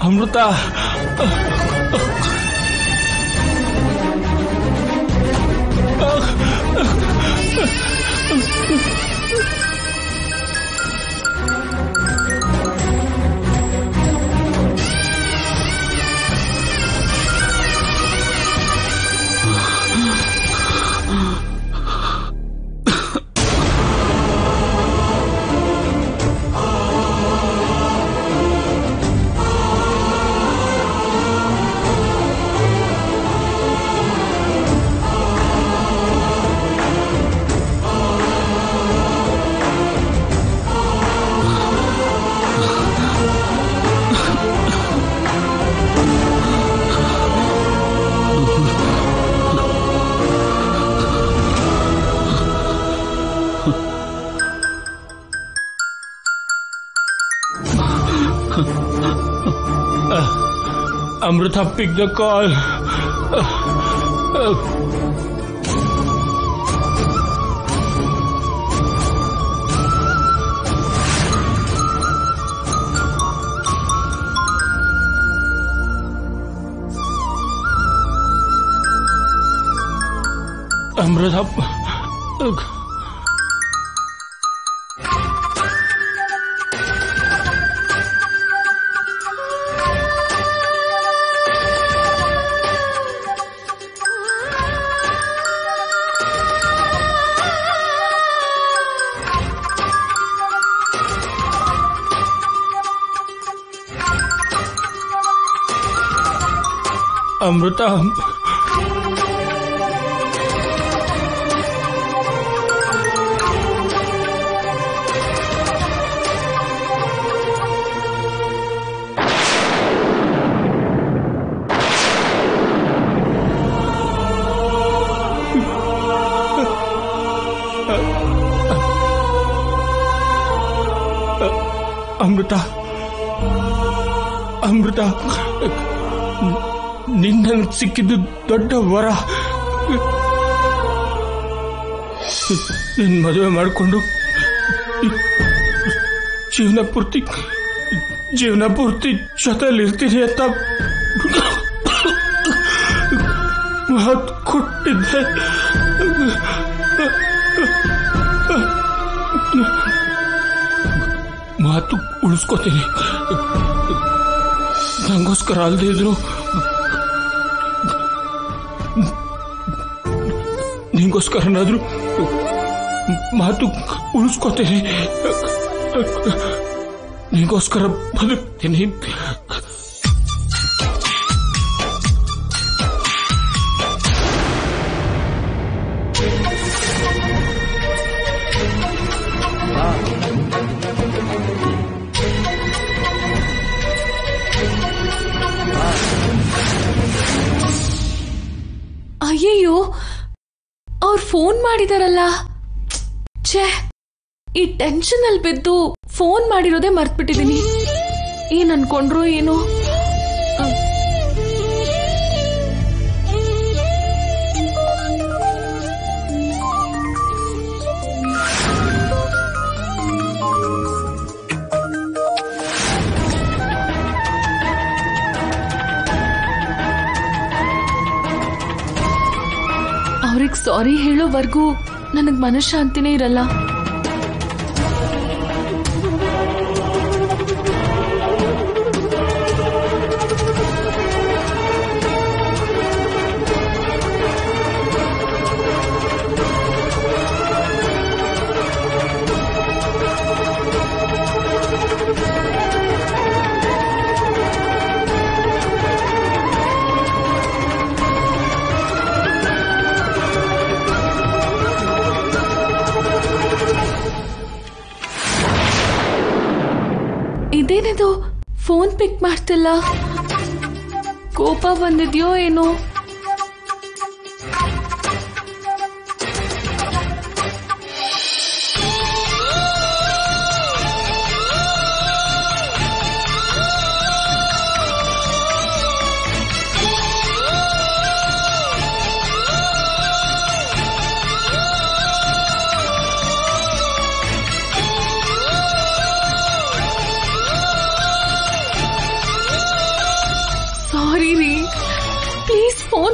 Amrutha Amrita, pick the call. Amrita. Amrita. ಅಮೃತ ಅಮೃತ ನಿನ್ನ ಸಿಕ್ಕಿದ್ದು ದೊಡ್ಡ ವರ ನಿನ್ ಮದುವೆ ಮಾಡಿಕೊಂಡು ಜೀವನ ಪೂರ್ತಿ ಜೀವನ ಪೂರ್ತಿ ಜೊತೆಲಿ ಇರ್ತೀನಿ ಅಂತ ಮಾತು ಕೊಟ್ಟಿದ್ದೆ ಮಾತು ಉಳಿಸ್ಕೋತೀನಿ ನಂಗೋಸ್ಕರ ಅಲ್ಲದೆ ಇದ್ರು ನಿಂಗೋಸ್ಕರನಾದ್ರೂ ಮಾತು ಉಳಿಸ್ಕೋತೀನಿ ನಿಂಗೋಸ್ಕರ ಬದುಕ್ತೀನಿ ಅಯ್ಯಯ್ಯೋ ಅವ್ರು ಫೋನ್ ಮಾಡಿದಾರಲ್ಲ ಛೇ ಈ ಟೆನ್ಷನ್ ಅಲ್ಲಿ ಬಿದ್ದು ಫೋನ್ ಮಾಡಿರೋದೇ ಮರ್ತ್ಬಿಟ್ಟಿದೀನಿ ಏನ್ ಅನ್ಕೊಂಡ್ರು ಏನು ಅಹ್. ಅವ್ರಿಗೆ ಸಾರಿ ಹೇಳೋವರೆಗೂ ನನಗ್ ಮನಃಶಾಂತಿನೇ ಇರಲ್ಲ ಇದೇನಿದು ಫೋನ್ ಪಿಕ್ ಮಾಡ್ತಿಲ್ಲ ಕೋಪ ಬಂದಿದ್ಯೋ ಏನೋ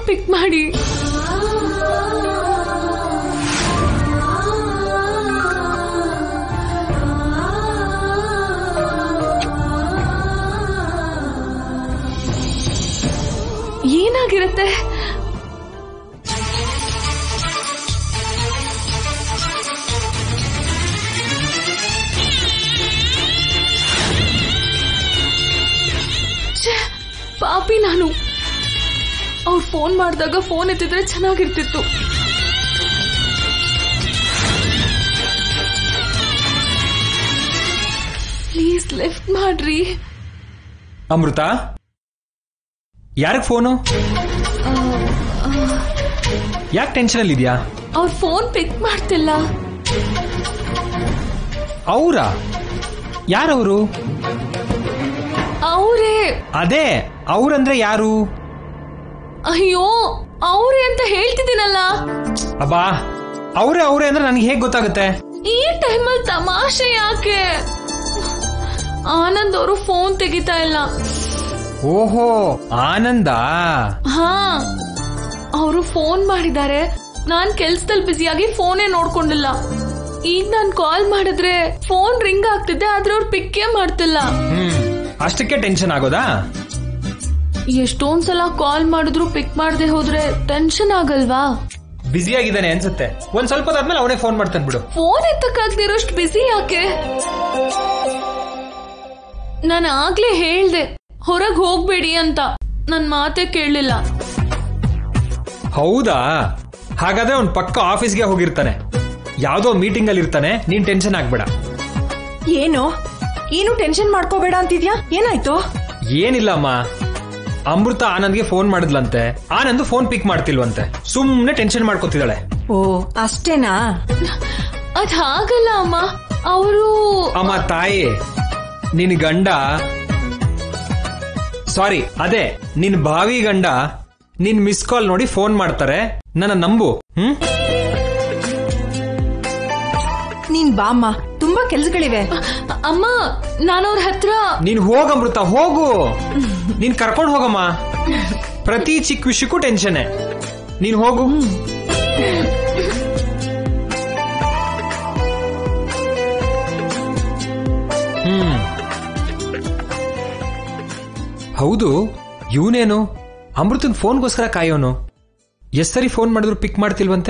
ಪಿಕ್ ಮಾಡಿ ಏನಾಗಿರುತ್ತೆ ಛೆ, ಪಾಪಿ ನಾನು ಅವ್ರು ಫೋನ್ ಮಾಡಿದಾಗ ಫೋನ್ ಎತ್ತಿದ್ರೆ ಚೆನ್ನಾಗಿರ್ತಿತ್ತು ಪ್ಲೀಸ್ ಲಿಫ್ಟ್ ಮಾಡ್ರಿ ಅಮೃತ ಯಾರಿಗೆ ಫೋನು ಯಾಕೆ ಟೆನ್ಷನ್ ಅಲ್ಲಿ ಇದೆಯಾ ಅವ್ರ ಫೋನ್ ಪಿಕ್ ಮಾಡ್ತಿಲ್ಲ ಅವರಾ ಯಾರವರು ಅವರೇ ಅದೇ ಅವ್ರಂದ್ರೆ ಯಾರು ಅಯ್ಯೋ ಅವ್ರೇ ಅಂತ ಹೇಳ್ತಿದ್ದೀನಲ್ಲ ಅಬ್ಬಾ ಅವರೇ ಅವರೇ ಅಂದ್ರೆ ನನಗೆ ಹೇಗೆ ಗೊತ್ತಾಗುತ್ತೆ ಈ ಟೈಮಲ್ಲಿ ತಮಾಷೆ ಯಾಕೆ ಆನಂದ್ ಅವರು ಫೋನ್ ತೆಗಿತಾ ಇಲ್ಲ ಓಹೋ ಆನಂದ ಹಾ ಅವರು ಫೋನ್ ಮಾಡಿದ್ದಾರೆ ನಾನ್ ಕೆಲ್ಸದಲ್ಲಿ ಬ್ಯುಸಿಯಾಗಿ ಫೋನೇ ನೋಡ್ಕೊಂಡಿಲ್ಲ ಈಗ ನಾನ್ ಕಾಲ್ ಮಾಡಿದ್ರೆ ಫೋನ್ ರಿಂಗ್ ಆಗ್ತಿದೆ ಆದ್ರೆ ಅವ್ರು ಪಿಕ್ಕೇ ಮಾಡ್ತಿಲ್ಲ ಹ್ಮ್ ಅಷ್ಟಕ್ಕೆ ಟೆನ್ಷನ್ ಆಗೋದಾ ಎಷ್ಟೊಂದ್ ಸಲ ಕಾಲ್ ಮಾಡಿದ್ರು ಪಿಕ್ ಮಾಡದೆ ಹೋದ್ರೆ ಟೆನ್ಷನ್ ಆಗಲ್ವಾ ಬ್ಯುಸಿ ಆಗಿದ್ದಾನೆ ಅನ್ಸುತ್ತೆ ಒಂದ್ ಸ್ವಲ್ಪ ಹೊತ್ತಾದ್ಮೇಲೆ ಅವನೇ ಫೋನ್ ಮಾಡ್ತಾನೆ ಬಿಡು ಫೋನ್ ಎತ್ತಕ್ಕಾಗ್ದಿರೋಷ್ಟು ಬಿಸಿ ಯಾಕೆ ನಾನು ಆಗ್ಲೇ ಹೇಳ್ದೆ ಹೊರಗ್ ಹೋಗ್ಬೇಡಿ ಅಂತ ನನ್ ಮಾತೇ ಕೇಳಲಿಲ್ಲ ಹೌದಾ ಹಾಗಾದ್ರೆ ಅವ್ನ್ ಪಕ್ಕ ಆಫೀಸ್ಗೆ ಹೋಗಿರ್ತಾನೆ ಯಾವ್ದೋ ಮೀಟಿಂಗ್ ಅಲ್ಲಿ ಇರ್ತಾನೆ ನೀನ್ ಟೆನ್ಷನ್ ಆಗ್ಬೇಡ ಏನು ಏನು ಟೆನ್ಷನ್ ಮಾಡ್ಕೋಬೇಡ ಅಂತಿದ್ಯಾ ಏನಾಯ್ತು ಏನಿಲ್ಲ ಅಮ್ಮ ಅಮೃತ ಆನಂದ್ಗೆ ಫೋನ್ ಮಾಡಿದ್ಲಂತೆ ಆನಂದ್ ಫೋನ್ ಪಿಕ್ ಮಾಡ್ತಿಲ್ವಂತೆ ಸುಮ್ನೆ ಟೆನ್ಷನ್ ಮಾಡ್ಕೊತಿದ್ದಾಳೆ ಓ ಅಷ್ಟೇನಾ ಅದ್ ಹಾಗಲ್ಲ ಅಮ್ಮ ಅವರು ಅಮ್ಮ ತಾಯಿ ನಿನ್ ಗಂಡ ಸಾರಿ ಅದೇ ನಿನ್ ಭಾವಿ ಗಂಡ ನಿನ್ ಮಿಸ್ ಕಾಲ್ ನೋಡಿ ಫೋನ್ ಮಾಡ್ತಾರೆ ನನ್ನ ನಂಬು ಹ್ಮ್ ನೀನ್ ಬಾಮ್ಮ ತುಂಬಾ ಕೆಲ್ಸಗಳಿವೆ ಅಮ್ಮ ನಾನು ಅವ್ರ ಹತ್ರ ನೀನ್ ಹೋಗಮೃತ ಹೋಗು ನೀನ್ ಕರ್ಕೊಂಡು ಹೋಗಮ್ಮ ಪ್ರತಿ ಚಿಕ್ಕ ವಿಷಯಕ್ಕೂ ಟೆನ್ಷನ್ ನೀನ್ ಹೋಗು ಹ್ಮ್ ಹೌದು ಇವನೇನು ಅಮೃತನ್ ಫೋನ್ಗೋಸ್ಕರ ಕಾಯೋನು ಎಷ್ಟ್ ಸರಿ ಫೋನ್ ಮಾಡಿದ್ರು ಪಿಕ್ ಮಾಡ್ತಿಲ್ವಂತೆ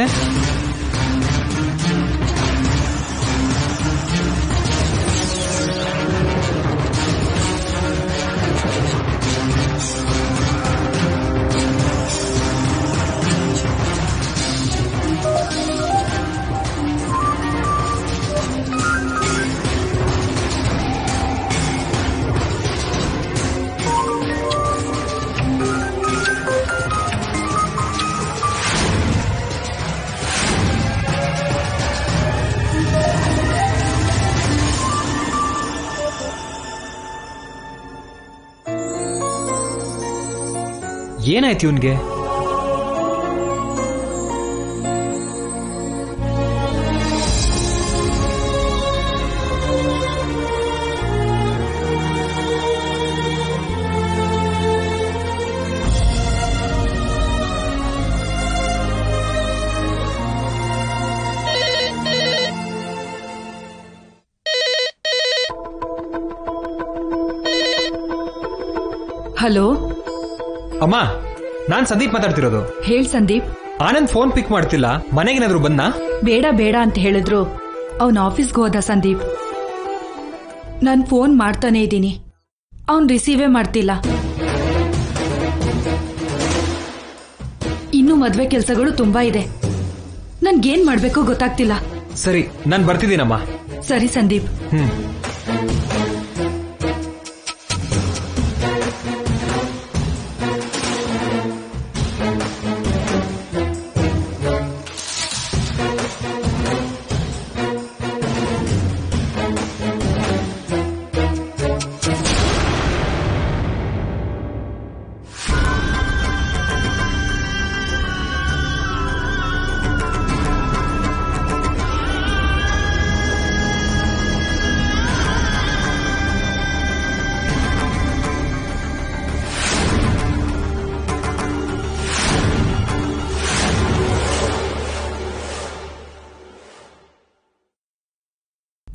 ಏನಾಯ್ತು ಇವನ್ಗೆ ಹಲೋ ಅಮ್ಮ ನಾನ್ ಸಂದೀಪ್ ಮಾತಾಡ್ತಿರೋದು ಹೇಳ್ ಸಂದೀಪ್ ಆನಂದ್ ಫೋನ್ ಪಿಕ್ ಮಾಡ್ತಿಲ್ಲ ಮನೆಗೇನಾದ್ರು ಬಂದಾ ಬೇಡ ಬೇಡ ಅಂತ ಹೇಳಿದ್ರು ಅವನ್ ಆಫೀಸ್ಗೆ ಹೋದ ಸಂದೀಪ್ ನಾನು ಫೋನ್ ಮಾಡ್ತಾನೆ ಇದ್ದೀನಿ ಅವನ್ ರಿಸೀವೇ ಮಾಡ್ತಿಲ್ಲ ಇನ್ನು ಮದ್ವೆ ಕೆಲಸಗಳು ತುಂಬಾ ಇದೆ ನನ್ಗೇನ್ ಮಾಡ್ಬೇಕೋ ಗೊತ್ತಾಗ್ತಿಲ್ಲ ಸರಿ ನಾನ್ ಬರ್ತಿದ್ದೀನಮ್ಮ ಸರಿ ಸಂದೀಪ್ ಹ್ಮ್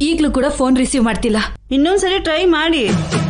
ಈಗ್ಲೂ ಕೂಡ ಫೋನ್ ರಿಸೀವ್ ಮಾಡ್ತಿಲ್ಲ ಇನ್ನೊಂದ್ಸರಿ ಟ್ರೈ ಮಾಡಿ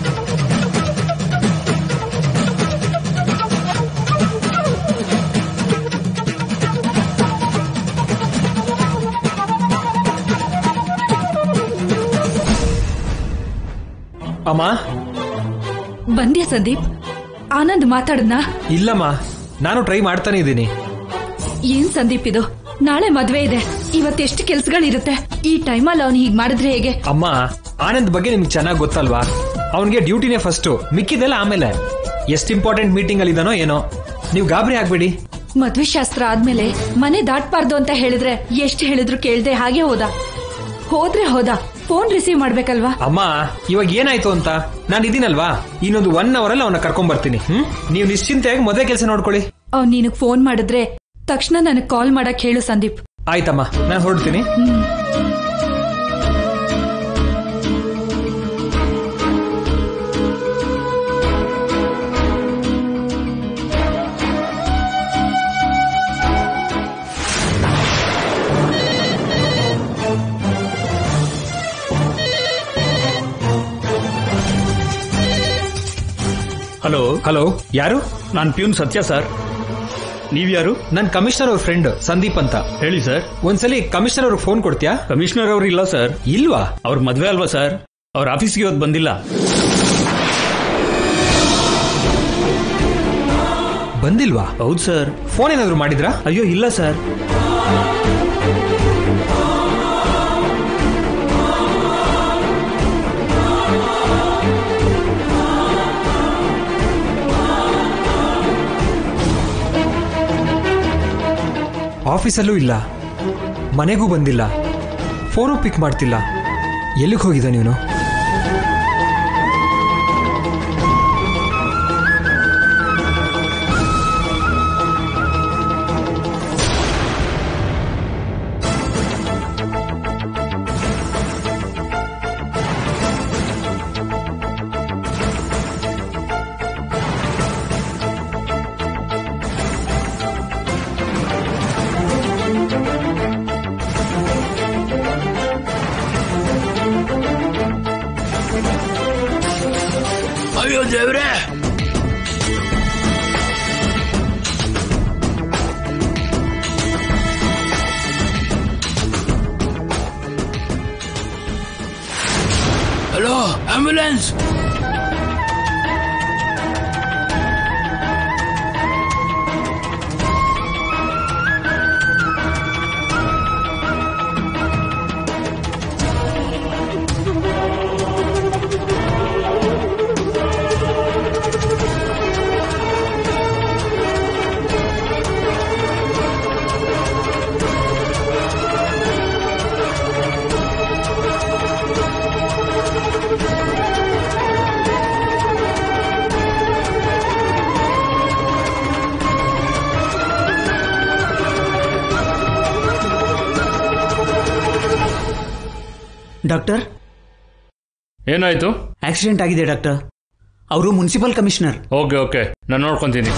ಅಮ್ಮ ಬಂದ್ಯಾ ಸಂದೀಪ್ ಆನಂದ್ ಮಾತಾಡದ್ನಾ ಇಲ್ಲಮ್ಮ ನಾನು ಟ್ರೈ ಮಾಡ್ತಾನೆ ಇದ್ದೀನಿ ಏನ್ ಸಂದೀಪ್ ಇದು ನಾಳೆ ಮದ್ವೆ ಇದೆ ಇವತ್ತೆಷ್ಟು ಕೆಲ್ಸಗಳಿರುತ್ತೆ ಈ ಟೈಮಲ್ಲಿ ಅವ್ನು ಹೀಗ್ ಮಾಡಿದ್ರೆ ಹೇಗೆ ಅಮ್ಮ ಆನಂದ್ ಬಗ್ಗೆ ನಿಮ್ಗೆ ಚೆನ್ನಾಗಿ ಗೊತ್ತಲ್ವಾ ಅವನಿಗೆ ಡ್ಯೂಟಿನೇ ಫಸ್ಟ್ ಮಿಕ್ಕಿದೆಲ್ಲ ಆಮೇಲೆ ಎಷ್ಟು ಇಂಪಾರ್ಟೆಂಟ್ ಮೀಟಿಂಗ್ ಅಲ್ಲಿ ಇದಾನೋ ಏನೋ ನೀವು ಗಾಬರಿ ಆಗ್ಬೇಡಿ ಮದ್ವೆ ಶಾಸ್ತ್ರ ಆದ್ಮೇಲೆ ಮನೆ ದಾಟ್ಬಾರ್ದು ಅಂತ ಹೇಳಿದ್ರೆ ಎಷ್ಟು ಹೇಳಿದ್ರು ಕೇಳ್ದೆ ಹಾಗೆ ಹೋದ ಹೋದ್ರೆ ಹೋದ ಫೋನ್ ರಿಸೀವ್ ಮಾಡ್ಬೇಕಲ್ವಾ ಅಮ್ಮ ಇವಾಗ ಏನಾಯ್ತು ಅಂತ ನಾನು ಇದೀನಲ್ವಾ ಇನ್ನೊಂದು ಒನ್ ಅವರ್ ಅಲ್ಲಿ ಅವನ್ನ ಕರ್ಕೊಂಡ್ ಬರ್ತೀನಿ ಹ್ಮ್ ನೀವು ನಿಶ್ಚಿಂತೆಯಾಗಿ ಮದುವೆ ಕೆಲಸ ನೋಡ್ಕೊಳ್ಳಿ ಅವ್ನ್ ನಿನಗ್ ಫೋನ್ ಮಾಡಿದ್ರೆ ತಕ್ಷಣ ನನಗ್ ಕಾಲ್ ಮಾಡಕ್ ಹೇಳು ಸಂದೀಪ್ ಆಯ್ತಮ್ಮ ನಾನು ಹೊರಡ್ತೀನಿ ಹಲೋ ಹಲೋ ಯಾರು ನಾನು ಪ್ಯೂನ್ ಸತ್ಯ ಸರ್ ನೀವ್ಯಾರು ನನ್ ಕಮಿಷನರ್ ಅವ್ರ ಫ್ರೆಂಡ್ ಸಂದೀಪ್ ಅಂತ ಹೇಳಿ ಸರ್ ಒಂದ್ಸಲಿ ಕಮಿಷನರ್ ಅವ್ರಿಗೆ ಫೋನ್ ಕೊಡ್ತೀಯಾ ಕಮಿಷನರ್ ಅವರು ಇಲ್ಲ ಸರ್ ಇಲ್ವಾ ಅವ್ರ ಮದ್ವೆ ಅಲ್ವಾ ಸರ್ ಅವ್ರ ಆಫೀಸ್ಗೆ ಇವತ್ತು ಬಂದಿಲ್ಲ ಬಂದಿಲ್ವಾ ಹೌದು ಸರ್ ಫೋನ್ ಏನಾದ್ರು ಮಾಡಿದ್ರಾ ಅಯ್ಯೋ ಇಲ್ಲ ಸರ್ ಆಫೀಸಲ್ಲೂ ಇಲ್ಲ ಮನೆಗೂ ಬಂದಿಲ್ಲ ಫೋನು ಪಿಕ್ ಮಾಡ್ತಿಲ್ಲ ಎಲ್ಲಿಗೆ ಹೋಗಿದ್ದ ನೀನು ಅಯ್ಯೋ ದೇವ್ರೆ ಹಲೋ ಆಂಬ್ಯುಲೆನ್ಸ್ ಡಾಕ್ಟರ್ ಏನಾಯ್ತು ಆಕ್ಸಿಡೆಂಟ್ ಆಗಿದೆ ಡಾಕ್ಟರ್ ಅವರು ಮುನ್ಸಿಪಲ್ ಕಮಿಷನರ್ ಓಕೆ ಓಕೆ ನಾನು ನೋಡ್ಕೊಂತೀನಿ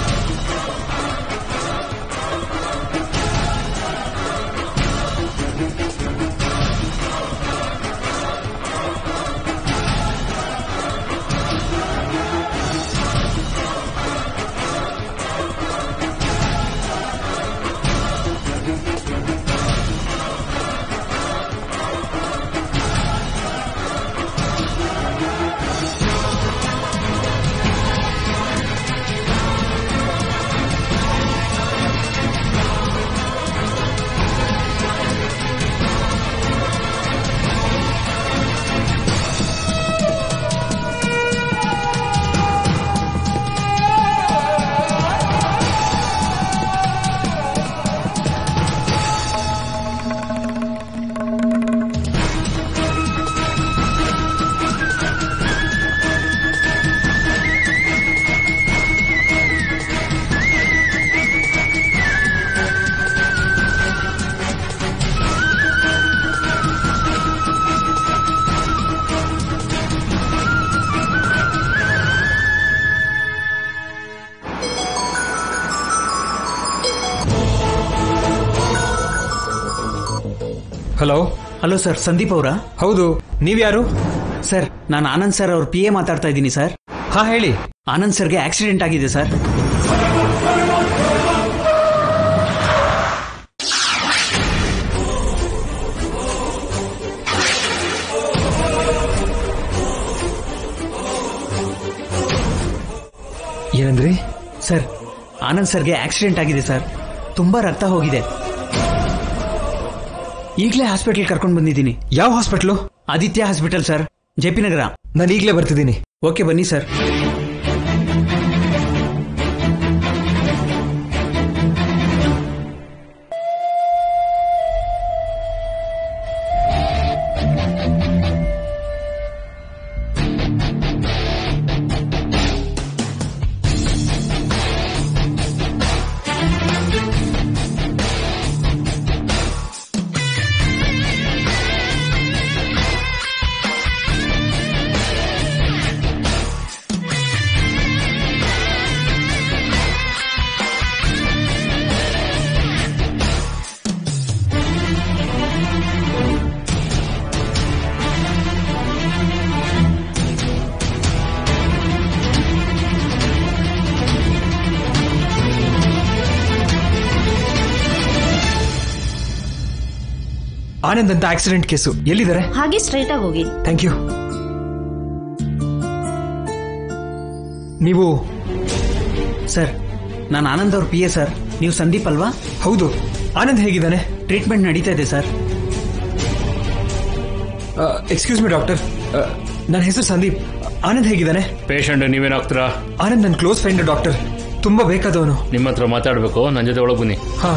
ಹಲೋ ಹಲೋ ಸರ್ ಸಂದೀಪ್ ಅವರಾ ಹೌದು ನೀವ್ಯಾರು ಸರ್ ನಾನು ಆನಂದ್ ಸರ್ ಅವ್ರ ಪಿ ಎ ಮಾತಾಡ್ತಾ ಇದ್ದೀನಿ ಸರ್ ಹಾ ಹೇಳಿ ಆನಂದ್ ಸರ್ಗೆ ಆಕ್ಸಿಡೆಂಟ್ ಆಗಿದೆ ಸರ್ ಏನಂದ್ರಿ ಸರ್ ಆನಂದ್ ಸರ್ಗೆ ಆಕ್ಸಿಡೆಂಟ್ ಆಗಿದೆ ಸರ್ ತುಂಬಾ ರಕ್ತ ಹೋಗಿದೆ ಈಗಲೇ ಹಾಸ್ಪಿಟಲ್ ಕರ್ಕೊಂಡು ಬಂದಿದ್ದೀನಿ ಯಾವ hospital Aditya hospital sir J P Nagar ನಾನು ಈಗಲೇ ಬರ್ತಿದ್ದೀನಿ ಓಕೆ ಬನ್ನಿ ಸರ್ ಆನಂದ್ ಅಂತ ಆಕ್ಸಿಡೆಂಟ್ ಕೇಸು ಎಲ್ಲಿದ್ದಾರೆ ಹಾಗೆ ಸ್ಟ್ರೈಟ್ ಆಗಿ ಹೋಗಿ ಥ್ಯಾಂಕ್ ಯು ನೀವು ಸರ್ ನಾನು ಆನಂದ್ ಅವ್ರ ಪಿ ಎ ಸರ್ ನೀವು ಸಂದೀಪ್ ಅಲ್ವಾ ಹೌದು ಆನಂದ್ ಹೇಗಿದ್ದಾನೆ ಟ್ರೀಟ್ಮೆಂಟ್ ನಡೀತಾ ಇದೆ ಸರ್ ಎಕ್ಸ್ಕ್ಯೂಸ್ ಮಿ ಡಾಕ್ಟರ್ ನನ್ನ ಹೆಸರು ಸಂದೀಪ್ ಆನಂದ್ ಹೇಗಿದ್ದಾನೆ ಪೇಷಂಟ್ ನೀವೇನಾಗ್ತೀರಾ ಆನಂದ್ ನನ್ನ ಕ್ಲೋಸ್ ಫ್ರೆಂಡ್ ಡಾಕ್ಟರ್ ತುಂಬಾ ಬೇಕಾದವನು ನಿಮ್ಮ ಹತ್ರ ಮಾತಾಡಬೇಕು ನನ್ನ ಜೊತೆ ಒಳಗೆ ಬನ್ನಿ ಹಾ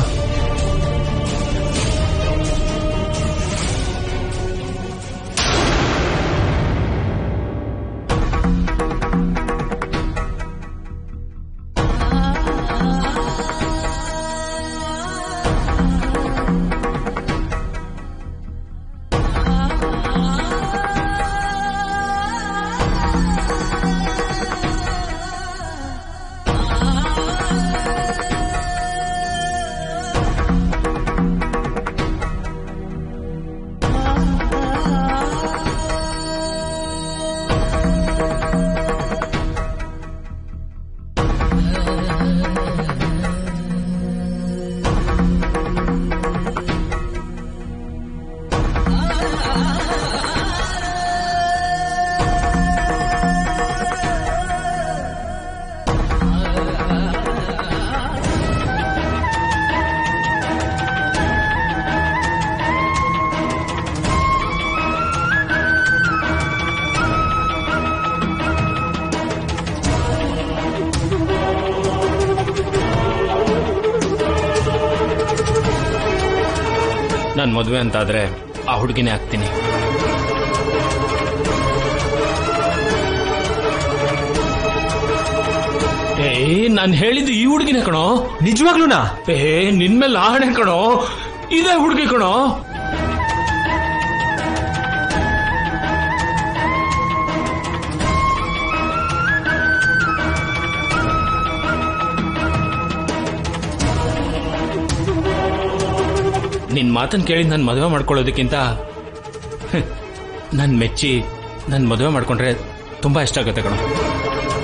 ನಾನು ಮದುವೆ ಅಂತಾದ್ರೆ ಆ ಹುಡುಗಿನೇ ಆಗ್ತೀನಿ ಏ ನಾನು ಹೇಳಿದ್ದು ಈ ಹುಡುಗಿನೇ ಕಣೋ ನಿಜವಾಗ್ಲೂನಾ ಏ ನಿನ್ಮೇಲೆ ಆಣೆ ಕಣೋ ಇದೇ ಹುಡುಗಿ ಕಣೋ ನಿನ್ ಮಾತನ್ನ ಕೇಳಿ ನಾನು ಮದುವೆ ಮಾಡ್ಕೊಳ್ಳೋದಕ್ಕಿಂತ ನನ್ ಮೆಚ್ಚಿ ನನ್ ಮದುವೆ ಮಾಡ್ಕೊಂಡ್ರೆ ತುಂಬಾ ಇಷ್ಟ ಆಗುತ್ತೆ ಕಣೋ